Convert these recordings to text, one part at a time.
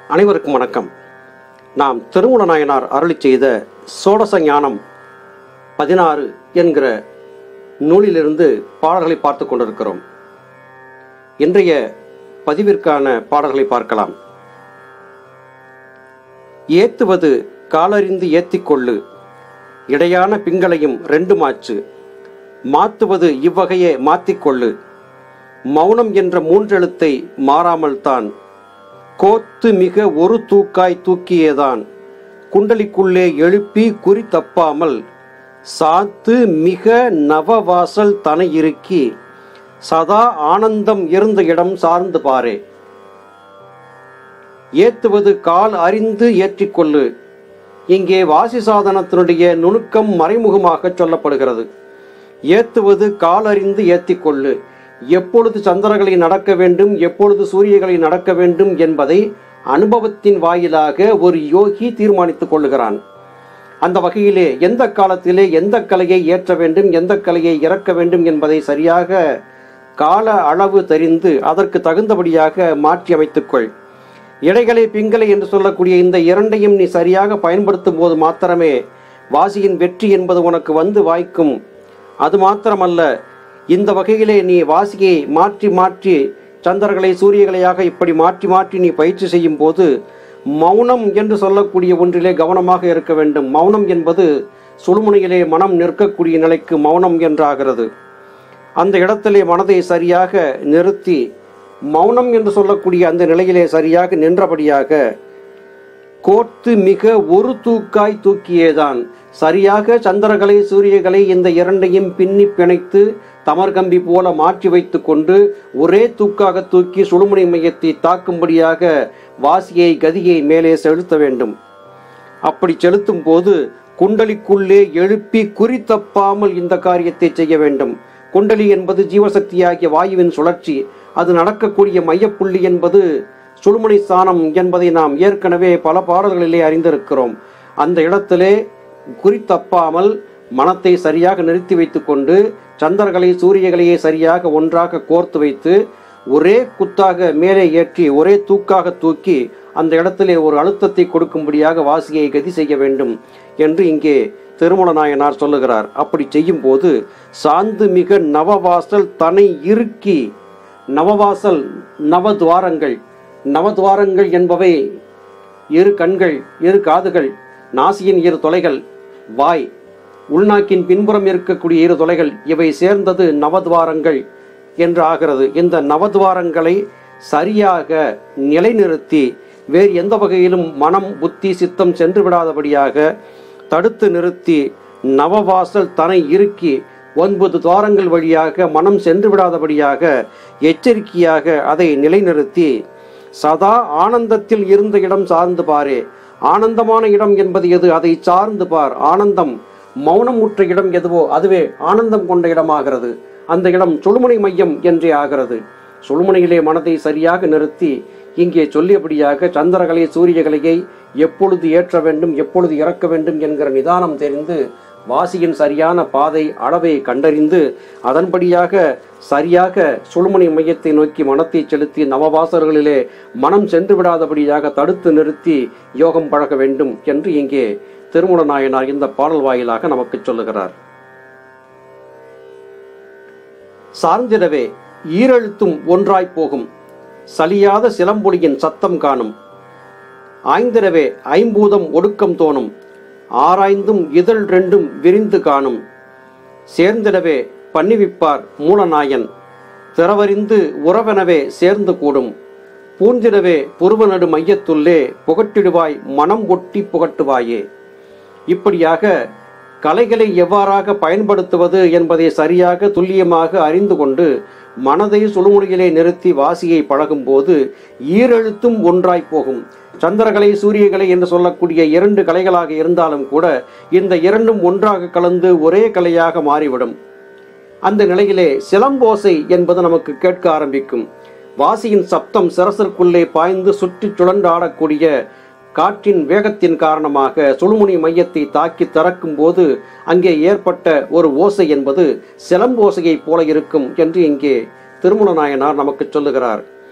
அனைவருக்கும் வணக்கம் நாம் திருமூல நாயனார் அருளி செய்த சோடச ஞானம் பதினாறு என்கிற நூலிலிருந்து பாடல்களை பார்த்து கொண்டிருக்கிறோம் இன்றைய பதிவிற்கான பாடல்களை பார்க்கலாம் ஏத்துவது காலறிந்து ஏத்திக்கொள்ளு இடையான பிங்களையும் ரெண்டு மாச்சு மாத்துவது இவ்வகையே மாத்திக்கொள்ளு மௌனம் என்ற மூன்றெழுத்தை மாறாமல் தான் கோத்து மிக ஒரு தூக்காய் தூக்கியேதான் குண்டலிக்குள்ளே எழுப்பி குறி தப்பாமல் சாத்து மிக நவவாசல் தனை இறுக்கி சதா ஆனந்தம் இருந்த இடம் சார்ந்து பாரே ஏத்துவது கால் அறிந்து ஏற்றிக்கொள்ளு இங்கே வாசி சாதனத்தினுடைய நுணுக்கம் மறைமுகமாக சொல்லப்படுகிறது ஏத்துவது கால் அறிந்து ஏத்திக்கொள்ளு எப்பொழுது சந்திரகளை நடக்க வேண்டும் எப்பொழுது சூரியகளை நடக்க வேண்டும் என்பதை அனுபவத்தின் வாயிலாக ஒரு யோகி தீர்மானித்துக் கொள்ளுகிறான் அந்த வகையிலே எந்த காலத்திலே எந்த கலையை ஏற்ற வேண்டும் எந்த கலையை இறக்க வேண்டும் என்பதை சரியாக கால அளவு தெரிந்து அதற்கு தகுந்தபடியாக மாற்றி அமைத்துக்கொள் இடைகளை பிங்களை என்று சொல்லக்கூடிய இந்த இரண்டையும் நீ சரியாக பயன்படுத்தும் போது மாத்திரமே வாசியின் வெற்றி என்பது உனக்கு வந்து வாய்க்கும் அது மாத்திரமல்ல இந்த வகையிலே நீ வாசியை மாற்றி மாற்றி சந்திரர்களை சூரியகளையாக இப்படி மாற்றி மாற்றி நீ பயிற்சி செய்யும் போது மௌனம் என்று சொல்லக்கூடிய ஒன்றிலே கவனமாக இருக்க வேண்டும் மௌனம் என்பது சுழுமுனையிலே மனம் நிற்கக்கூடிய நிலைக்கு மௌனம் என்றாகிறது அந்த இடத்திலே மனதை சரியாக நிறுத்தி மௌனம் என்று சொல்லக்கூடிய அந்த நிலையிலே சரியாக நின்றபடியாக கோர்த்து மிக ஒரு தூக்காய் தூக்கியேதான் சரியாக சந்திரகளை சூரியகளை இந்த இரண்டையும் பின்னி பிணைத்து தமர்கம்பி போல மாற்றி வைத்து கொண்டு ஒரே தூக்காக தூக்கி சுழுமுனை மையத்தை தாக்கும்படியாக வாசியை கதியை மேலே செலுத்த வேண்டும் அப்படி செலுத்தும் போது குண்டலிக்குள்ளே எழுப்பி குறி தப்பாமல் இந்த காரியத்தை செய்ய வேண்டும் குண்டலி என்பது ஜீவசக்தியாகிய வாயுவின் சுழற்சி அது நடக்கக்கூடிய மையப்புள்ளி என்பது சுழுமுனை ஸ்தானம் என்பதை நாம் ஏற்கனவே பல பாடல்களிலே அறிந்திருக்கிறோம் அந்த இடத்திலே குறி தப்பாமல் மனத்தை சரியாக நிறுத்தி வைத்துக்கொண்டு சந்திரகளை சூரியகளையே சரியாக ஒன்றாக கோர்த்து வைத்து ஒரே குத்தாக மேலே ஏற்றி ஒரே தூக்காக தூக்கி அந்த இடத்திலே ஒரு அழுத்தத்தை கொடுக்கும்படியாக வாசியை கதி செய்ய வேண்டும் என்று இங்கே திருமல நாயனார் சொல்லுகிறார் அப்படி செய்யும் போது சாந்து மிக நவவாசல் தனை இறுக்கி நவவாசல் நவதுவாரங்கள் நவதுவாரங்கள் என்பவை இரு கண்கள் இரு காதுகள் நாசியின் இரு தொலைகள் வாய் உள்நாக்கின் பின்புறம் இருக்கக்கூடிய இரு தொலைகள் இவை சேர்ந்தது நவதுவாரங்கள் என்று ஆகிறது இந்த நவதுவாரங்களை சரியாக நிலைநிறுத்தி வேறு எந்த வகையிலும் மனம் புத்தி சித்தம் சென்று விடாதபடியாக தடுத்து நிறுத்தி நவவாசல் தனை இறுக்கி ஒன்பது துவாரங்கள் வழியாக மனம் சென்று விடாதபடியாக எச்சரிக்கையாக அதை நிலைநிறுத்தி சதா ஆனந்தத்தில் இருந்த இடம் சார்ந்து பாரே ஆனந்தமான இடம் என்பது எது அதை சார்ந்து பார் ஆனந்தம் மௌனம் உற்ற இடம் எதுவோ அதுவே ஆனந்தம் கொண்ட இடமாகிறது அந்த இடம் சுழுமுனை மையம் என்றே ஆகிறது சுழுமுனையிலே மனதை சரியாக நிறுத்தி இங்கே சொல்லியபடியாக சந்திரகலை சூரியகலையை எப்பொழுது ஏற்ற வேண்டும் எப்பொழுது இறக்க வேண்டும் என்கிற நிதானம் தெரிந்து வாசியின் சரியான பாதை அளவை கண்டறிந்து அதன்படியாக சரியாக சுழுமுனை மையத்தை நோக்கி மனத்தை செலுத்தி நவவாசர்களிலே மனம் சென்று விடாதபடியாக தடுத்து நிறுத்தி யோகம் பழக வேண்டும் என்று இங்கே திருமுல நாயனார் இந்த பாடல் வாயிலாக நமக்கு சொல்லுகிறார் சார்ந்திடவே ஈரெழுத்தும் ஒன்றாய் போகும் சலியாத சிலம்பொலியின் சத்தம் காணும் ஆய்ந்திடவே ஐம்பூதம் ஒடுக்கம் தோணும் ஆராய்ந்தும் இதழ் ரெண்டும் விரிந்து காணும் சேர்ந்திடவே பண்ணிவிப்பார் மூலநாயன் திறவறிந்து உறவெனவே சேர்ந்து கூடும் பூந்திடவே புருவநடு மையத்துள்ளே புகட்டிடுவாய் மனம் ஒட்டி புகட்டுவாயே இப்படியாக கலைகளை எவ்வாறாக பயன்படுத்துவது என்பதை சரியாக துல்லியமாக அறிந்து கொண்டு மனதை சுழுமுறையிலே நிறுத்தி வாசியை பழகும் போது ஈரெழுத்தும் ஒன்றாய் போகும் சந்திரகலை சூரியகலை என்று சொல்லக்கூடிய இரண்டு கலைகளாக இருந்தாலும் கூட இந்த இரண்டும் ஒன்றாக கலந்து ஒரே கலையாக மாறிவிடும் அந்த நிலையிலே சிலம்போசை என்பது நமக்கு கேட்க ஆரம்பிக்கும் வாசியின் சப்தம் சிரசிற்குள்ளே பாய்ந்து சுற்றி சுழண்டாடக்கூடிய காற்றின் வேகத்தின் காரணமாக சுழுமுனி மையத்தை தாக்கி திறக்கும் போது அங்கே ஏற்பட்ட ஒரு ஓசை என்பது சிலம்போசையைப் போல இருக்கும் என்று இங்கே திருமல நாயனார் நமக்கு சொல்லுகிறார்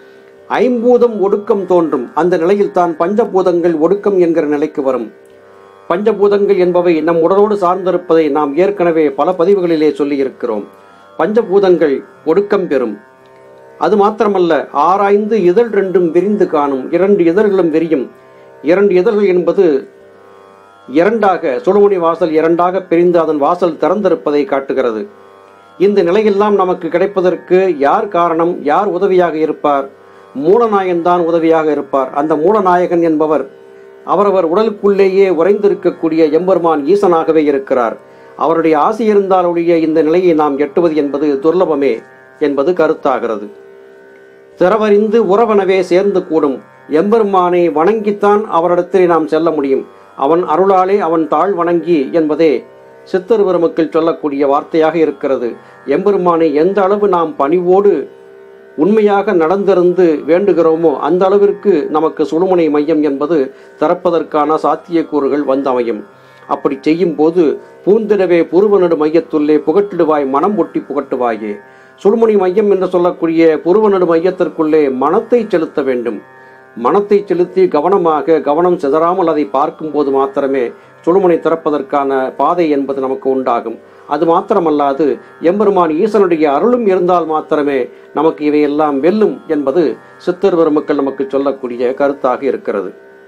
ஐம்பூதம் ஒடுக்கம் தோன்றும் அந்த நிலையில் தான் பஞ்சபூதங்கள் ஒடுக்கம் என்கிற நிலைக்கு வரும் பஞ்சபூதங்கள் என்பவை நம் உடலோடு சார்ந்திருப்பதை நாம் ஏற்கனவே பல பதிவுகளிலே சொல்லியிருக்கிறோம் பஞ்சபூதங்கள் ஒடுக்கம் பெறும் அது மாத்திரமல்ல ஆராய்ந்து இதழ் ரெண்டும் விரிந்து காணும் இரண்டு இதழ்களும் விரியும் இரண்டு இதழ்கள் என்பது இரண்டாக சுழுமுனி வாசல் இரண்டாக பிரிந்து அதன் வாசல் திறந்திருப்பதை காட்டுகிறது இந்த நிலையெல்லாம் நமக்கு கிடைப்பதற்கு யார் காரணம் யார் உதவியாக இருப்பார் மூலநாயகன் தான் உதவியாக இருப்பார் அந்த மூலநாயகன் என்பவர் அவரவர் உடலுக்குள்ளேயே உறைந்திருக்கக்கூடிய எம்பெருமான் ஈசனாகவே இருக்கிறார் அவருடைய ஆசை இருந்தால் ஒழிய இந்த நிலையை நாம் எட்டுவது என்பது துர்லபமே என்பது கருத்தாகிறது திறவறிந்து உறவனவே சேர்ந்து கூடும் எம்பெருமானை வணங்கித்தான் அவரிடத்திலே நாம் செல்ல முடியும் அவன் அருளாலே அவன் தாழ் வணங்கி என்பதே சித்தர் பெருமக்கள் சொல்லக்கூடிய வார்த்தையாக இருக்கிறது எம்பெருமானை எந்த அளவு நாம் பணிவோடு உண்மையாக நடந்திருந்து வேண்டுகிறோமோ அந்த அளவிற்கு நமக்கு சுழுமுனை மையம் என்பது திறப்பதற்கான சாத்தியக்கூறுகள் வந்தமையும் அப்படி செய்யும் போது பூந்திடவே புருவனடு மையத்துள்ளே புகட்டிடுவாய் மனம் ஒட்டி புகட்டுவாயே சுழுமுனை மையம் என்று சொல்லக்கூடிய புருவனடு மையத்திற்குள்ளே மனத்தை செலுத்த வேண்டும் மனத்தை செலுத்தி கவனமாக கவனம் சிதறாமல் அதை பார்க்கும்போது மாத்திரமே சுழுமுனை திறப்பதற்கான பாதை என்பது நமக்கு உண்டாகும் அது மாத்திரமல்லாது எம்பெருமான் ஈசனுடைய அருளும் இருந்தால் மாத்திரமே நமக்கு இவையெல்லாம் வெல்லும் என்பது சித்தர் பெருமக்கள் நமக்கு சொல்லக்கூடிய கருத்தாக இருக்கிறது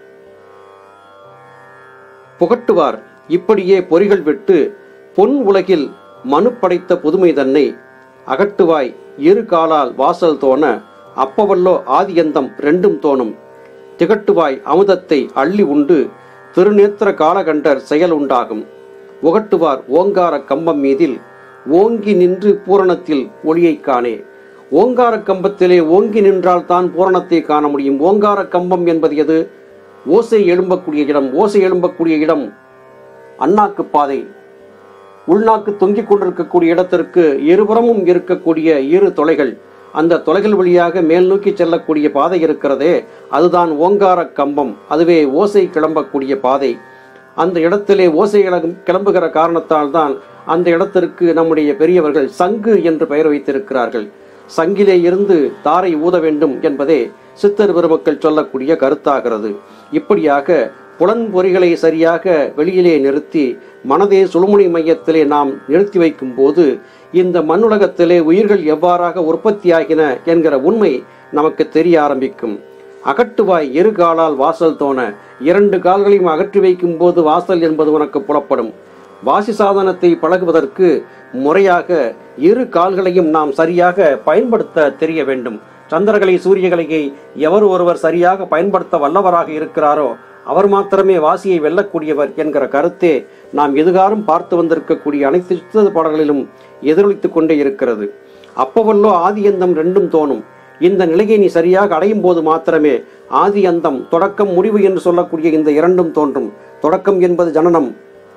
புகட்டுவார் இப்படியே பொறிகள் விட்டு பொன் உலகில் மனு படைத்த புதுமை தன்னை அகட்டுவாய் இரு காலால் வாசல் தோண அப்பவல்லோ ஆதியந்தம் ரெண்டும் தோணும் திகட்டுவாய் அமுதத்தை அள்ளி உண்டு திருநேத்திர காலகண்டர் செயல் உண்டாகும் உகட்டுவார் ஓங்கார கம்பம் மீதில் ஓங்கி நின்று பூரணத்தில் ஒளியைக் காணே ஓங்கார கம்பத்திலே ஓங்கி நின்றால் தான் பூரணத்தை காண முடியும் ஓங்கார கம்பம் என்பது எது ஓசை எழும்பக்கூடிய இடம் ஓசை எழும்பக்கூடிய இடம் அண்ணாக்கு பாதை உள்நாக்கு தொங்கிக் கொண்டிருக்கக்கூடிய இடத்திற்கு இருபுறமும் இருக்கக்கூடிய இரு தொலைகள் அந்த தொலைகள் வழியாக மேல் நோக்கி செல்லக்கூடிய பாதை இருக்கிறதே அதுதான் ஓங்கார கம்பம் அதுவே ஓசை கிளம்பக்கூடிய பாதை அந்த இடத்திலே ஓசை கிளம்- கிளம்புகிற காரணத்தால் தான் அந்த இடத்திற்கு நம்முடைய பெரியவர்கள் சங்கு என்று பெயர் வைத்திருக்கிறார்கள் சங்கிலே இருந்து தாரை ஊத வேண்டும் என்பதே சித்தர் பெருமக்கள் சொல்லக்கூடிய கருத்தாகிறது இப்படியாக புலன்பொறிகளை சரியாக வெளியிலே நிறுத்தி மனதே சுழுமுனை மையத்திலே நாம் நிறுத்தி வைக்கும் போது இந்த மண்ணுலகத்திலே உயிர்கள் எவ்வாறாக உற்பத்தியாகின என்கிற உண்மை நமக்கு தெரிய ஆரம்பிக்கும் அகட்டுவாய் இரு காலால் வாசல் தோண இரண்டு கால்களையும் அகற்றி வைக்கும் போது வாசல் என்பது உனக்கு புலப்படும் வாசி சாதனத்தை பழகுவதற்கு முறையாக இரு கால்களையும் நாம் சரியாக பயன்படுத்த தெரிய வேண்டும் சந்திரகலை சூரியகலையை எவர் ஒருவர் சரியாக பயன்படுத்த வல்லவராக இருக்கிறாரோ அவர் மாத்திரமே வாசியை வெல்லக்கூடியவர் என்கிற கருத்தே நாம் எதுகாரும் பார்த்து வந்திருக்கக்கூடிய அனைத்து சித்த பாடல்களிலும் எதிரொலித்துக் கொண்டே இருக்கிறது அப்பவல்லோ ஆதி அந்தம் ரெண்டும் தோணும் இந்த நிலையை நீ சரியாக அடையும் போது மாத்திரமே ஆதி அந்தம் தொடக்கம் முடிவு என்று சொல்லக்கூடிய இந்த இரண்டும் தோன்றும் தொடக்கம் என்பது ஜனனம்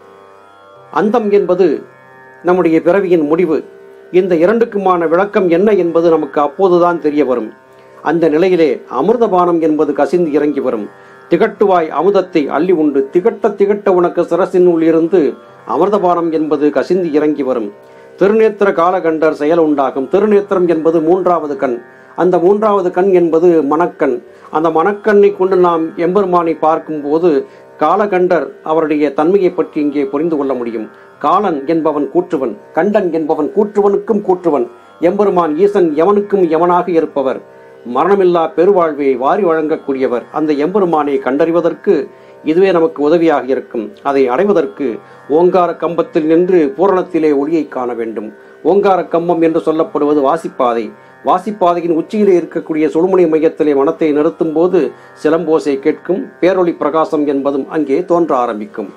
அந்தம் என்பது நம்முடைய பிறவியின் முடிவு இந்த இரண்டுக்குமான விளக்கம் என்ன என்பது நமக்கு அப்போதுதான் தெரிய வரும் அந்த நிலையிலே அமிர்தபானம் என்பது கசிந்து இறங்கி வரும் திகட்டுவாய் அமுதத்தை அள்ளி உண்டு திகட்ட திகட்ட உனக்கு சிரசின் இருந்து அமிர்தபானம் என்பது கசிந்து இறங்கி வரும் திருநேத்திர காலகண்டர் செயல் உண்டாகும் திருநேத்திரம் என்பது மூன்றாவது கண் அந்த மூன்றாவது கண் என்பது மணக்கண் அந்த மணக்கண்ணை கொண்டு நாம் எம்பெருமானை பார்க்கும்போது காலகண்டர் அவருடைய தன்மையை பற்றி இங்கே புரிந்து கொள்ள முடியும் காலன் என்பவன் கூற்றுவன் கண்டன் என்பவன் கூற்றுவனுக்கும் கூற்றுவன் எம்பெருமான் ஈசன் எவனுக்கும் எவனாக இருப்பவர் மரணமில்லா பெருவாழ்வை வாரி வழங்கக்கூடியவர் அந்த எம்பெருமானை கண்டறிவதற்கு இதுவே நமக்கு உதவியாக இருக்கும் அதை அடைவதற்கு ஓங்கார கம்பத்தில் நின்று பூரணத்திலே ஒளியை காண வேண்டும் ஓங்கார கம்பம் என்று சொல்லப்படுவது வாசிப்பாதை வாசிப்பாதையின் உச்சியிலே இருக்கக்கூடிய சுழுமுனை மையத்திலே மனத்தை நிறுத்தும் போது சிலம்போசை கேட்கும் பேரொளி பிரகாசம் என்பதும் அங்கே தோன்ற ஆரம்பிக்கும்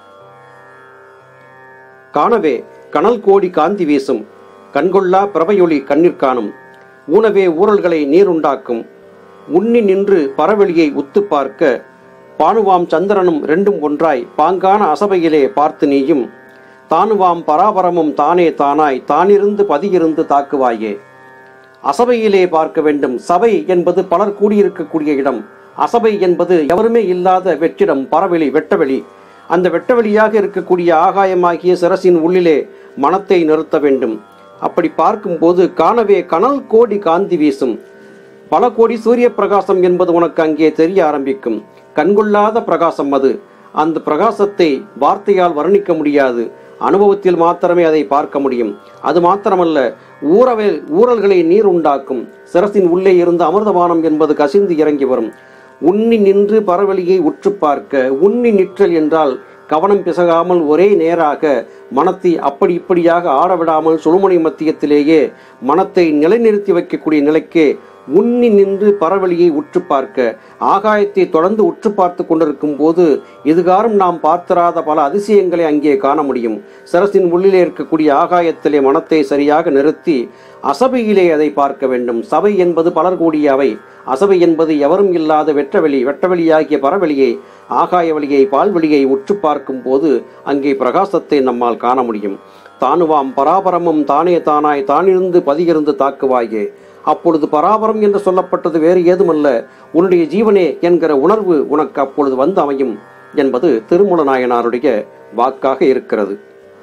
காணவே கனல் கோடி காந்தி வீசும் கண்கொள்ளா பிரபையொளி கண்ணிற் காணும் ஊனவே ஊரல்களை நீருண்டாக்கும் உண்ணி நின்று பரவெளியை உத்து பார்க்க பானுவாம் சந்திரனும் ரெண்டும் ஒன்றாய் பாங்கான அசபையிலே பார்த்து நீயும் தானுவாம் பராபரமும் தானே தானாய் தானிருந்து பதியிருந்து தாக்குவாயே அசபையிலே பார்க்க வேண்டும் சபை என்பது பலர் கூடியிருக்கக்கூடிய இடம் அசபை என்பது எவருமே இல்லாத வெற்றிடம் பரவெளி வெட்டவெளி அந்த வெட்டவெளியாக இருக்கக்கூடிய ஆகாயமாகிய சிரசின் உள்ளிலே மனத்தை நிறுத்த வேண்டும் அப்படி பார்க்கும்போது காணவே கனல் கோடி காந்தி வீசும் பல கோடி சூரிய பிரகாசம் என்பது உனக்கு அங்கே தெரிய ஆரம்பிக்கும் கண்கொள்ளாத பிரகாசம் அது அந்த பிரகாசத்தை வார்த்தையால் வர்ணிக்க முடியாது அனுபவத்தில் மாத்திரமே அதை பார்க்க முடியும் அது மாத்திரமல்ல ஊறவே ஊறல்களை நீர் உண்டாக்கும் சிரசின் உள்ளே இருந்து அமிர்தபானம் என்பது கசிந்து இறங்கி வரும் உண்ணி நின்று பரவழியை உற்று பார்க்க உண்ணி நிற்றல் என்றால் கவனம் பிசகாமல் ஒரே நேராக மனத்தை அப்படி இப்படியாக ஆடவிடாமல் சுழுமுனை மத்தியத்திலேயே மனத்தை நிலைநிறுத்தி வைக்கக்கூடிய நிலைக்கே உண்ணி நின்று பரவழியை உற்று பார்க்க ஆகாயத்தை தொடர்ந்து உற்று பார்த்து கொண்டிருக்கும் போது இதுகாரும் நாம் பார்த்திராத பல அதிசயங்களை அங்கே காண முடியும் சரசின் உள்ளிலே இருக்கக்கூடிய ஆகாயத்திலே மனத்தை சரியாக நிறுத்தி அசபையிலே அதை பார்க்க வேண்டும் சபை என்பது பலர் கூடிய அவை அசபை என்பது எவரும் இல்லாத வெற்றவெளி வெட்டவெளியாகிய பரவெளியை ஆகாய வழியை பால்வெளியை உற்று பார்க்கும் போது அங்கே பிரகாசத்தை நம்மால் காண முடியும் தானுவாம் பராபரமும் தானே தானாய் தானிருந்து பதியிருந்து தாக்குவாயே அப்பொழுது பராபரம் என்று சொல்லப்பட்டது வேறு ஏதுமல்ல உன்னுடைய ஜீவனே என்கிற உணர்வு உனக்கு அப்பொழுது வந்து அமையும் என்பது திருமூல நாயனாருடைய வாக்காக இருக்கிறது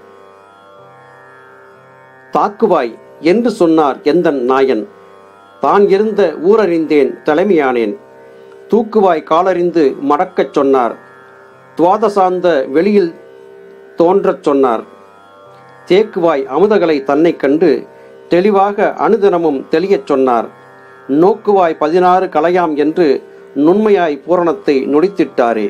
தாக்குவாய் என்று சொன்னார் எந்தன் நாயன் தான் இருந்த ஊரறிந்தேன் தலைமையானேன் தூக்குவாய் காலறிந்து மடக்கச் சொன்னார் துவாதசாந்த வெளியில் தோன்றச் சொன்னார் தேக்குவாய் அமுதகளை தன்னை கண்டு தெளிவாக அனுதினமும் தெளியச் சொன்னார் நோக்குவாய் பதினாறு கலையாம் என்று நுண்மையாய் பூரணத்தை நொடித்திட்டாரே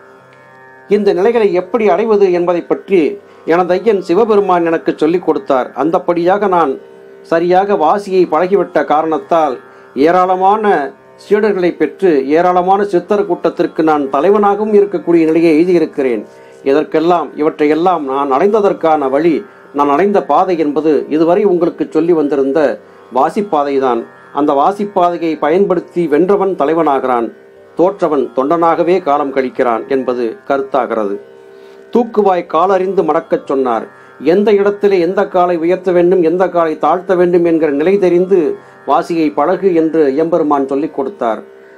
இந்த நிலைகளை எப்படி அடைவது என்பதை பற்றி எனது ஐயன் சிவபெருமான் எனக்கு சொல்லிக் கொடுத்தார் அந்தப்படியாக நான் சரியாக வாசியை பழகிவிட்ட காரணத்தால் ஏராளமான சீடர்களை பெற்று ஏராளமான சித்தர் கூட்டத்திற்கு நான் தலைவனாகவும் இருக்கக்கூடிய நிலையை எழுதியிருக்கிறேன் இதற்கெல்லாம் இவற்றையெல்லாம் நான் அடைந்ததற்கான வழி நான் அடைந்த பாதை என்பது இதுவரை உங்களுக்கு சொல்லி வந்திருந்த வாசிப்பாதைதான் அந்த வாசிப்பாதையை பயன்படுத்தி வென்றவன் தலைவனாகிறான் தோற்றவன் தொண்டனாகவே காலம் கழிக்கிறான் என்பது கருத்தாகிறது தூக்குவாய் காலறிந்து மடக்கச் சொன்னார் எந்த இடத்திலே எந்த காலை உயர்த்த வேண்டும் எந்த காலை தாழ்த்த வேண்டும் என்கிற நிலை தெரிந்து வாசியை பழகு என்று எம்பெருமான் சொல்லிக் கொடுத்தார்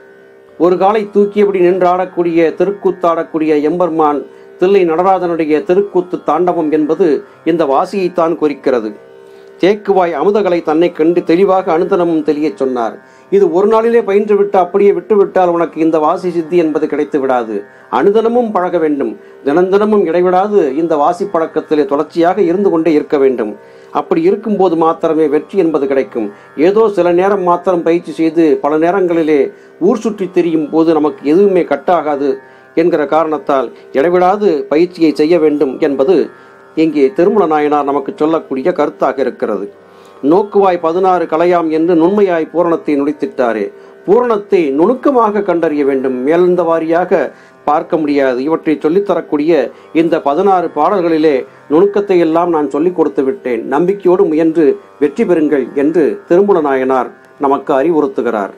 ஒரு காலை தூக்கியபடி நின்றாடக்கூடிய திருக்கூத்தாடக்கூடிய எம்பெருமான் தில்லை நடராஜனுடைய திருக்கூத்து தாண்டவம் என்பது இந்த வாசியைத்தான் குறிக்கிறது தேக்குவாய் அமுதகளை தன்னை கண்டு தெளிவாக அனுதனமும் தெளியச் சொன்னார் இது ஒரு நாளிலே பயின்று விட்டு அப்படியே விட்டுவிட்டால் உனக்கு இந்த வாசி சித்தி என்பது கிடைத்து விடாது அனுதனமும் பழக வேண்டும் தினந்தினமும் இடைவிடாது இந்த வாசி பழக்கத்திலே தொடர்ச்சியாக இருந்து கொண்டே இருக்க வேண்டும் அப்படி இருக்கும்போது மாத்திரமே வெற்றி என்பது கிடைக்கும் ஏதோ சில நேரம் மாத்திரம் பயிற்சி செய்து பல நேரங்களிலே ஊர் சுற்றி திரியும் போது நமக்கு எதுவுமே கட்டாகாது என்கிற காரணத்தால் இடைவிடாது பயிற்சியை செய்ய வேண்டும் என்பது இங்கே திருமண நாயனார் நமக்கு சொல்லக்கூடிய கருத்தாக இருக்கிறது நோக்குவாய் பதினாறு கலையாம் என்று நுண்மையாய் பூரணத்தை நுழைத்திட்டாரே பூரணத்தை நுணுக்கமாக கண்டறிய வேண்டும் மேலந்த வாரியாக பார்க்க முடியாது இவற்றை சொல்லித்தரக்கூடிய இந்த பதினாறு பாடல்களிலே நுணுக்கத்தை எல்லாம் நான் சொல்லிக் கொடுத்து விட்டேன் நம்பிக்கையோடு முயன்று வெற்றி பெறுங்கள் என்று திருமூல நாயனார் நமக்கு அறிவுறுத்துகிறார்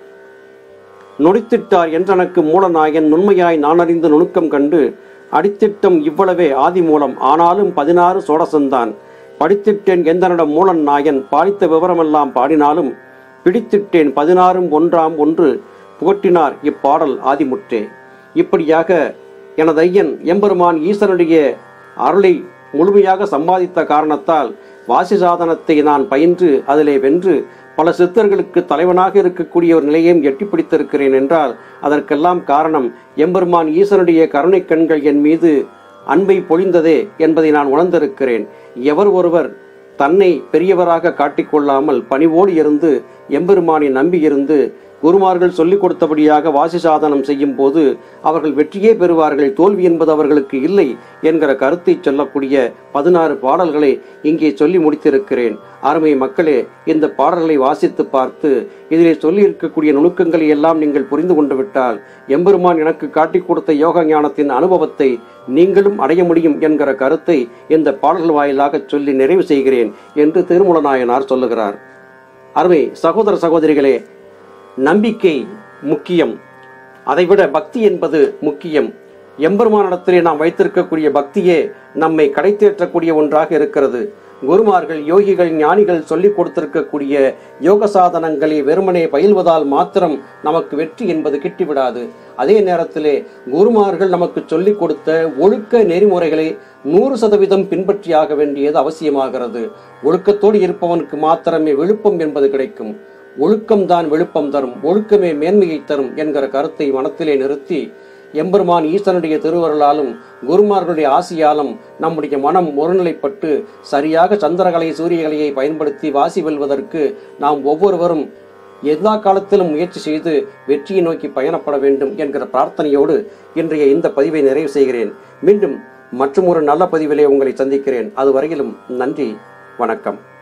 நொடித்திட்டார் என்றனக்கு மூலநாயன் நுண்மையாய் நான் அறிந்து நுணுக்கம் கண்டு அடித்திட்டம் இவ்வளவே ஆதி மூலம் ஆனாலும் பதினாறு சோடசந்தான் படித்திட்டேன் எந்தனிடம் மூலன் நாயன் பாடித்த விவரமெல்லாம் பாடினாலும் பிடித்திட்டேன் பதினாறும் ஒன்றாம் ஒன்று புகட்டினார் இப்பாடல் ஆதிமுற்றே இப்படியாக எனது ஐயன் எம்பெருமான் ஈசனுடைய அருளை முழுமையாக சம்பாதித்த காரணத்தால் வாசி சாதனத்தை நான் பயின்று அதிலே வென்று பல சித்தர்களுக்கு தலைவனாக இருக்கக்கூடிய ஒரு நிலையையும் எட்டி பிடித்திருக்கிறேன் என்றால் அதற்கெல்லாம் காரணம் எம்பெருமான் ஈசனுடைய கருணை கண்கள் என் மீது அன்பை பொழிந்ததே என்பதை நான் உணர்ந்திருக்கிறேன் எவர் ஒருவர் தன்னை பெரியவராக காட்டிக்கொள்ளாமல் பணிவோடு இருந்து எம்பெருமானை நம்பியிருந்து குருமார்கள் சொல்லிக் கொடுத்தபடியாக வாசி சாதனம் செய்யும் போது அவர்கள் வெற்றியே பெறுவார்கள் தோல்வி என்பது அவர்களுக்கு இல்லை என்கிற கருத்தை சொல்லக்கூடிய பதினாறு பாடல்களை இங்கே சொல்லி முடித்திருக்கிறேன் அருமை மக்களே இந்த பாடல்களை வாசித்து பார்த்து இதிலே சொல்லி இருக்கக்கூடிய நுணுக்கங்களை எல்லாம் நீங்கள் புரிந்து கொண்டு விட்டால் எம்பெருமான் எனக்கு காட்டிக் கொடுத்த யோக ஞானத்தின் அனுபவத்தை நீங்களும் அடைய முடியும் என்கிற கருத்தை இந்த பாடல்கள் வாயிலாக சொல்லி நிறைவு செய்கிறேன் என்று திருமூலநாயனார் சொல்லுகிறார் அருமை சகோதர சகோதரிகளே நம்பிக்கை முக்கியம் அதைவிட பக்தி என்பது முக்கியம் எம்பெருமானிடத்திலே நாம் வைத்திருக்கக்கூடிய பக்தியே நம்மை கடை தேற்றக்கூடிய ஒன்றாக இருக்கிறது குருமார்கள் யோகிகள் ஞானிகள் சொல்லிக் கொடுத்திருக்கக்கூடிய யோக சாதனங்களை வெறுமனே பயில்வதால் மாத்திரம் நமக்கு வெற்றி என்பது கிட்டிவிடாது அதே நேரத்திலே குருமார்கள் நமக்கு சொல்லிக் கொடுத்த ஒழுக்க நெறிமுறைகளை நூறு சதவீதம் பின்பற்றியாக வேண்டியது அவசியமாகிறது ஒழுக்கத்தோடு இருப்பவனுக்கு மாத்திரமே விழுப்பம் என்பது கிடைக்கும் ஒழுக்கம்தான் விழுப்பம் தரும் ஒழுக்கமே மேன்மையை தரும் என்கிற கருத்தை மனத்திலே நிறுத்தி எம்பெருமான் ஈசனுடைய திருவருளாலும் குருமார்களுடைய ஆசியாலும் நம்முடைய மனம் ஒருநிலைப்பட்டு சரியாக சந்திரகலை சூரியகலையை பயன்படுத்தி வாசி வெல்வதற்கு நாம் ஒவ்வொருவரும் எல்லா காலத்திலும் முயற்சி செய்து வெற்றியை நோக்கி பயணப்பட வேண்டும் என்கிற பிரார்த்தனையோடு இன்றைய இந்த பதிவை நிறைவு செய்கிறேன் மீண்டும் மற்றும் ஒரு நல்ல பதிவிலே உங்களை சந்திக்கிறேன் அதுவரையிலும் நன்றி வணக்கம்